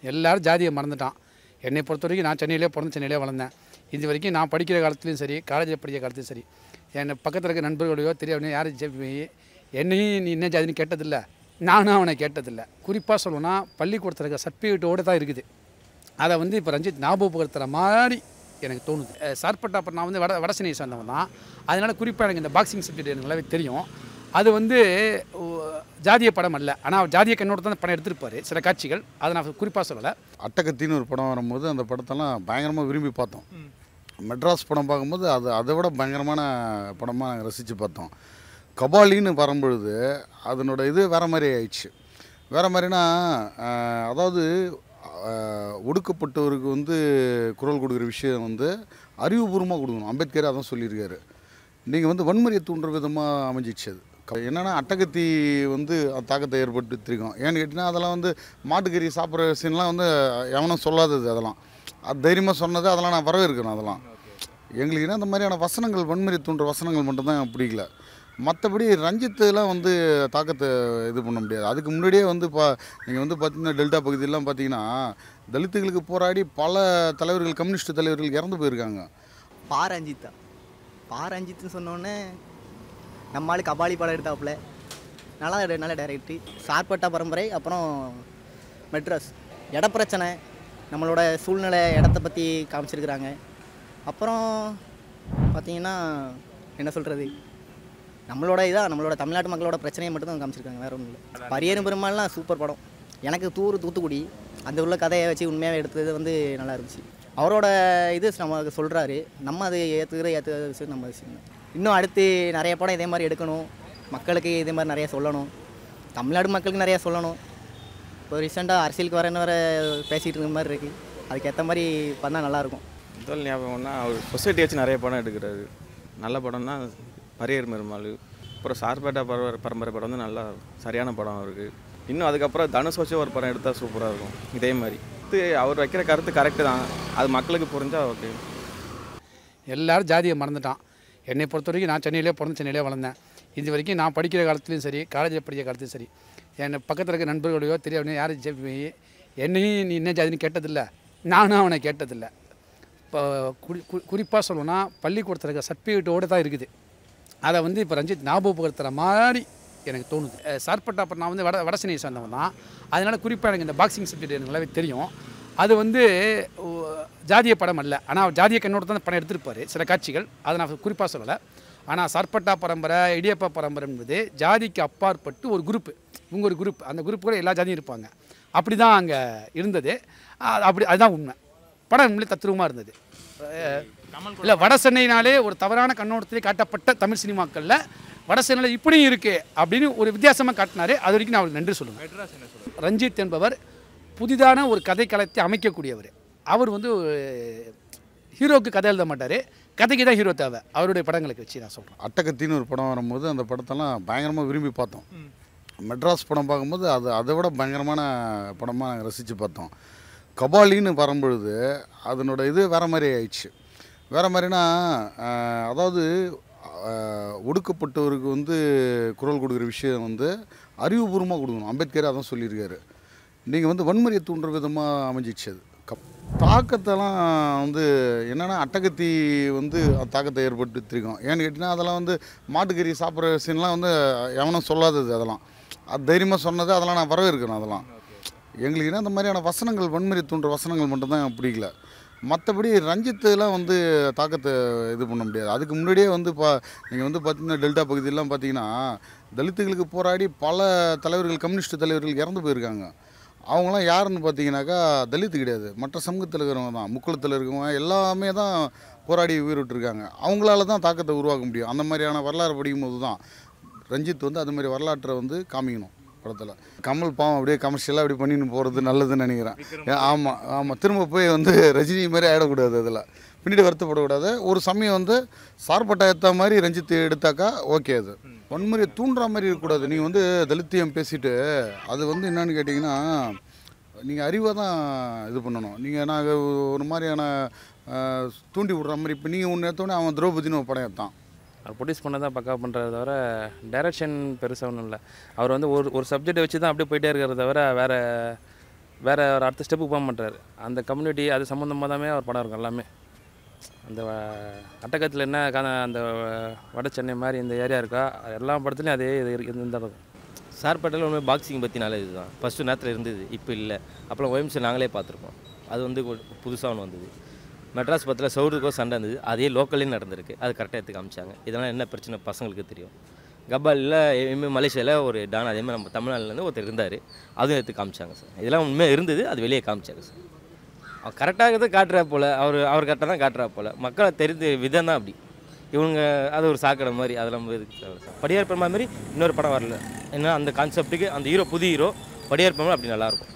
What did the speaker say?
எல்லாரும் ஜாதியை மறந்துட்டான் என்னை பொறுத்த வரைக்கும் நான் சென்னையிலே பிறந்து சென்னையிலே வளர்ந்தேன் இது வரைக்கும் நான் படிக்கிற காலத்துலேயும் சரி காலேஜில் படிக்கிற காலத்துலையும் சரி என்னை பக்கத்தில் இருக்க நண்பர்களையோ தெரியாதவனையோ யாரும் ஜெபி என்னையும் நீ என்ன ஜாதின்னு கேட்டதில்லை நானும் அவனை கேட்டதில்லை குறிப்பாக சொல்லணும்னா பள்ளிக்கூடத்தில் இருக்க சர்டிஃபிகேட்டோடு தான் இருக்குது அதை வந்து இப்போ ரஞ்சித் ஞாபகப்படுத்துகிற மாதிரி எனக்கு தோணுது அஹ் சார்பட்டா அப்புறம் நான் வந்து வட வடசனையை சேர்ந்தவன் தான் அதனால் குறிப்பாக எனக்கு இந்த பாக்ஸிங் சப்ஜெக்ட் எனக்கு நல்லாவே தெரியும் அது வந்து உ- ஜாதிய படம் அல்ல ஆனால் ஜாதிய கண்ணோட தான் படம் எடுத்திருப்பாரு சில காட்சிகள் அதை நான் குறிப்பாக சொல்லலை அட்டகத்தின்னு ஒரு படம் வரும்போது அந்த படத்தெல்லாம் பயங்கரமாக விரும்பி பார்த்தோம் மெட்ராஸ் படம் பார்க்கும்போது அது அதை விட பயங்கரமான படமாக நாங்கள் ரசித்து பார்த்தோம் கபாலின்னு வரும்பொழுது அதனோட இது வேறு மாதிரி ஆயிடுச்சு வேறு மாதிரினா ஆஹ், அதாவது ஆஹ், ஒடுக்கப்பட்டவருக்கு வந்து குரல் கொடுக்குற விஷயம் வந்து அறிவுபூர்வமாக கொடுக்கணும் அம்பேத்கர் அதான் சொல்லியிருக்காரு நீங்கள் வந்து வன்முறையை தூண்டுற விதமாக அமைஞ்சிச்சு அது க- என்னன்னா அட்டகத்தி வந்து அது தாக்கத்தை ஏற்படுத்திருக்கோம் ஏன்னு கேட்டிங்கன்னா அதெல்லாம் வந்து மாட்டுக்கறி சாப்பிட்ற விஷயம்லாம் வந்து எவனும் சொல்லாதது அதெல்லாம் அது தைரியமாக சொன்னது அதெல்லாம் நான் வரவேற்கிறேன் அதெல்லாம் எங்களுக்கு என்ன அந்த மாதிரியான வசனங்கள் வன்முறை தூண்டுற வசனங்கள் மட்டும்தான் பிடிக்கல மற்றபடி ரஞ்சித்துலாம் வந்து தாக்கத்தை இது பண்ண முடியாது அதுக்கு முன்னாடியே வந்து இப்போ நீங்கள் வந்து பார்த்தீங்கன்னா டெல்டா பகுதியெல்லாம் பார்த்தீங்கன்னா தலித்துகளுக்கு போராடி பல தலைவர்கள் கம்யூனிஸ்ட் தலைவர்கள் இறந்து போயிருக்காங்க பா ரஞ்சித்தா பா ரஞ்சித்னு சொன்னோடனே நம்ம ஆளு கபாலி படம் எடுத்தாப்புல நல்லா நல்ல டைரக்டர் சார்பட்டா பரம்பரை அப்புறம் மெட்ராஸ் இட பிரச்சனை நம்மளோட சூழ்நிலை இடத்த பற்றி காமிச்சிருக்கிறாங்க அப்புறம் பார்த்தீங்கன்னா என்ன சொல்கிறது நம்மளோட இதாக நம்மளோட தமிழ்நாட்டு மக்களோட பிரச்சனையை மட்டும் தான் காமிச்சிருக்காங்க வேற ஒன்றும் இல்லை பரியரும் பெருமாள்லாம் சூப்பர் படம் எனக்கு தூர் தூத்துக்குடி அந்த உள்ள கதையை வச்சு உண்மையாகவே எடுத்தது வந்து நல்லா இருந்துச்சு அவரோட இது நமக்கு சொல்கிறாரு நம்ம அதை ஏற்றுக்கிற ஏற்றுக்கிற விஷயம் நம்ம விஷயம் தான். இன்னும் அடுத்து நிறைய படம் இதே மாதிரி எடுக்கணும் மக்களுக்கு இதே மாதிரி நிறைய சொல்லணும் தமிழ்நாடு மக்களுக்கு நிறைய சொல்லணும் இப்போ ரீசெண்டாக அரசியலுக்கு வரேன்னு வர பேசிகிட்டு இருக்க மாதிரி இருக்குது அதுக்கேற்ற மாதிரி பண்ணால் நல்லாயிருக்கும் முதல் ஞாபகம்னா அவர் சொசைட்டி வச்சு நிறைய படம் எடுக்கிறாரு நல்ல படம்னா பரியர் பெருமாள் அப்புறம் சார்பேட்டா பரம்பரை பரம்பரை படம் வந்து நல்லா சரியான படம் அவருக்கு இன்னும் அதுக்கப்புறம் தனுஷ் வச்சு ஒரு படம் எடுத்தால் சூப்பராக இருக்கும் இதே மாதிரி இது அவர் வைக்கிற கருத்து கரெக்டு தான் அது மக்களுக்கு புரிஞ்சா ஓகே எல்லாரும் ஜாதியை மறந்துட்டான் என்னை பொறுத்த வரைக்கும் நான் சென்னையிலே பிறந்து சென்னையிலே வளர்ந்தேன் இது வரைக்கும் நான் படிக்கிற காலத்துலையும் சரி காலேஜில் படிக்கிற காலத்துலையும் சரி என்னை பக்கத்தில் இருக்க நண்பர்களையோ தெரியாதவனையோ யாரும் ஜெபி என்னையும் நீ என்ன ஜாதின்னு கேட்டதில்லை நானும் அவனை கேட்டதில்லை இப்போ குறி குறிப்பாக சொல்லணும்னா பள்ளிக்கூடத்தில் இருக்க சர்டிஃபிகேட்டோடு தான் இருக்குது அதை வந்து இப்போ ரஞ்சித் ஞாபகப்படுத்துகிற மாதிரி எனக்கு தோணுது அஹ் சார்பட்டா அப்புறம் நான் வந்து வட வடசனையை சேர்ந்தவன் தான் அதனால் குறிப்பாக எனக்கு இந்த பாக்ஸிங் சப்ஜெக்ட் எனக்கு நல்லாவே தெரியும் அது வந்து உ- ஜாதிய படம் அல்ல ஆனால் ஜாதிய கண்ணோட தான் படம் எடுத்திருப்பாரு சில காட்சிகள் அதை நான் குறிப்பாக சொல்லலை ஆனால் சார்பட்டா பரம்பரை இடியப்பா பரம்பரை என்பது ஜாதிக்கு அப்பாற்பட்டு ஒரு குரூப் இவங்க ஒரு குரூப் அந்த குரூப் கூட எல்லா ஜாதியும் இருப்பாங்க அப்படி தான் அங்கே இருந்தது அ- அப்படி அதுதான் உண்மை படம் உண்மையிலே தத்ரூபமாக இருந்தது இல்லை வட சென்னைனாலே ஒரு தவறான கண்ணோட்டத்திலே காட்டப்பட்ட தமிழ் சினிமாக்களில் வட சென்னையில் இப்படியும் இருக்குது அப்படின்னு ஒரு வித்தியாசமாக காட்டினாரு அது வரைக்கும் நான் அவருக்கு நன்றி சொல்லுவேன் ரஞ்சித் என்பவர் புதிதான ஒரு கதை களத்தை அமைக்கக்கூடியவர் அவர் வந்து ஹீரோவுக்கு கதை எழுத மாட்டார் கதைக்கு தான் ஹீரோ தேவை அவருடைய படங்களுக்கு வச்சு நான் சொல்கிறேன் அட்டகத்தின்னு ஒரு படம் வரும்போது அந்த படத்தெல்லாம் பயங்கரமாக விரும்பி பார்த்தோம் மெட்ராஸ் படம் பார்க்கும்போது அது அதை விட பயங்கரமான படமாக நாங்கள் ரசித்து பார்த்தோம் கபாலின்னு வரும்பொழுது அதனோட இது வேறு மாதிரி ஆயிடுச்சு வேறு மாதிரினா ஆஹ், அதாவது ஆஹ், ஒடுக்கப்பட்டவருக்கு வந்து குரல் கொடுக்குற விஷயம் வந்து அறிவுபூர்வமாக கொடுக்கணும் அம்பேத்கர் அதான் சொல்லியிருக்காரு நீங்கள் வந்து வன்முறையை தூண்டுற விதமாக அமைஞ்சிச்சு அது கப் தாக்கத்தெல்லாம் வந்து என்னென்னா அட்டகத்தி வந்து அந்த தாக்கத்தை ஏற்படுத்திருக்கோம் ஏன்னு கேட்டிங்கன்னா அதெல்லாம் வந்து மாட்டுக்கறி சாப்பிட்ற விஷயம்லாம் வந்து எவனும் சொல்லாதது அதெல்லாம் அது தைரியமாக சொன்னது அதெல்லாம் நான் வரவேற்கிறேன் அதெல்லாம் எங்களுக்கு என்ன அந்த மாதிரியான வசனங்கள் வன்முறை தூண்டுற வசனங்கள் மட்டும்தான் பிடிக்கல மற்றபடி ரஞ்சித்துலாம் வந்து தாக்கத்தை இது பண்ண முடியாது அதுக்கு முன்னாடியே வந்து இப்போ நீங்கள் வந்து பார்த்தீங்கன்னா டெல்டா பகுதியெல்லாம் பார்த்தீங்கன்னா தலித்துகளுக்கு போராடி பல தலைவர்கள் கம்யூனிஸ்ட் தலைவர்கள் இறந்து போயிருக்காங்க அவங்களாம் யாருன்னு பார்த்தீங்கன்னாக்கா தலித்து கிடையாது மற்ற சமூகத்தில் இருக்கிறவங்க தான் முக்குளத்தில் இருக்கவங்க எல்லாமே தான் போராடி உயிர் விட்டுருக்காங்க அவங்களால தான் தாக்கத்தை உருவாக்க முடியும் அந்த மாதிரியான வரலாறு படிக்கும்போது தான் ரஞ்சித் வந்து அது மாதிரி வரலாற்றை வந்து காமிக்கணும் படத்தில் கமல் பாவம் அப்படியே கமர்ஷியலாக அப்படி பண்ணின்னு போகிறது நல்லதுன்னு நினைக்கிறேன் ஆமாம் ஆமாம் திரும்ப போய் வந்து ரஜினி மாதிரி ஆகிடக்கூடாது அதில் பின்னாடி வருத்தப்படக்கூடாது ஒரு சமயம் வந்து சார்பட்டா ஏற்ற மாதிரி ரஞ்சித் எடுத்தாக்கா ஓகே அது வன்முறையை தூண்டுற மாதிரி இருக்கக்கூடாது நீங்கள் வந்து தலித்தியம் பேசிட்டு அது வந்து என்னன்னு கேட்டிங்கன்னா நீங்கள் அறிவாக தான் இது பண்ணணும் நீங்கள் நாங்கள் ஒரு மாதிரியான அஹ், தூண்டி விடுற மாதிரி இப்போ நீங்கள் ஒன்று எடுத்தோடனே அவன் திரௌபதினு ஒரு படம் எடுத்தான் அவர் ப்ரொடியூஸ் பண்ண தான் பக்கா பண்ணுறத தவிர டைரக்ஷன் பெருசாக ஒன்றும் இல்லை அவர் வந்து ஒரு ஒரு சப்ஜெக்ட் வச்சு தான் அப்படியே போயிட்டே இருக்கிறத தவிர வேறு வேறு ஒரு அடுத்த ஸ்டெப்புக்கு போக மாட்டார் அந்த கம்யூனிட்டி அது சம்மந்தமாக தாமே அவர் படம் இருக்கும் எல்லாமே அந்த வ- அட்டகத்தில் என்ன கா அந்த வ- வட சென்னை மாதிரி இந்த ஏரியா இருக்கா எல்லா படத்துலையும் அதே இது இரு- இருந்துதான் இருக்கும் சார் பட்டேல் ஒன்று பாக்ஸிங் பற்றி நல்ல இதுதான் ஃபஸ்ட்டு நேரத்தில் இருந்தது இப்போ இல்லை அப்புறம் ஒயம்சி நாங்களே பார்த்துருக்கோம் அது வந்து புதுசாக ஒன்று வந்தது மெட்ராஸ் பத்தில் சவுடுக்கோ சண்டை இருந்தது அதே லோக்கல்லையும் நடந்திருக்கு அது கரெக்டாக எடுத்து காமிச்சாங்க இதெல்லாம் என்ன பிரச்சனை பசங்களுக்கு தெரியும் கபாலில் எம்ஏ மலேசியாவில் ஒரு டான் அதே மாதிரி நம்ம தமிழ்நாட்டிலேருந்து ஒருத்தர் இருந்தார் அதுவும் எடுத்து காமிச்சாங்க சார் இதெல்லாம் உண்மையாக இருந்தது அது வெளியே காமிச்சாங்க சார் அவர் கரெக்டாக இருக்கிறத காட்டுறா போல் அவர் அவர் கரெக்டாக தான் காட்டுறா போல் மக்களை தெரிஞ்ச விதம் தான் அப்படி இவங்க அது ஒரு சாக்கடை மாதிரி அதில் நம்ம இதுக்கு தேவை சார் படியார் பெருமா மாதிரி இன்னொரு படம் வரல ஏன்னா அந்த கான்செப்ட்டுக்கு அந்த ஹீரோ புது ஹீரோ படியார் பெருமா அப்படி நல்லாயிருக்கும்